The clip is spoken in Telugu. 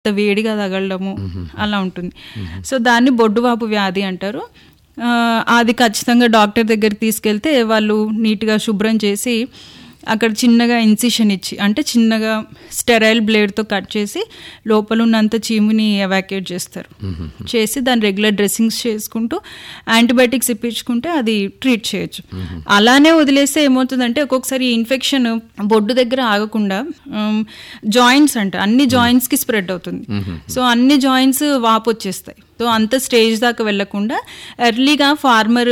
వేడిగా తగలడము అలా ఉంటుంది సో దాన్ని బొడ్డువాపు వ్యాధి అంటారు ఆ, అది ఖచ్చితంగా డాక్టర్ దగ్గరికి తీసుకెళ్తే వాళ్ళు నీట్గా శుభ్రం చేసి అక్కడ చిన్నగా ఇన్సిషన్ ఇచ్చి అంటే చిన్నగా స్టెరైల్ బ్లేడ్తో కట్ చేసి లోపల ఉన్నంత చీముని ఎవాక్యుయేట్ చేస్తారు చేసి దాని రెగ్యులర్ డ్రెస్సింగ్స్ చేసుకుంటూ యాంటీబయాటిక్స్ ఇప్పించుకుంటే అది ట్రీట్ చేయొచ్చు అలానే వదిలేస్తే ఏమవుతుందంటే ఒక్కొక్కసారి ఇన్ఫెక్షన్ బొడ్డు దగ్గర ఆగకుండా జాయింట్స్ అంట అన్ని జాయింట్స్కి స్ప్రెడ్ అవుతుంది సో అన్ని జాయింట్స్ వాపు వచ్చేస్తాయి సో అంత స్టేజ్ దాకా వెళ్లకుండా ఎర్లీగా ఫార్మర్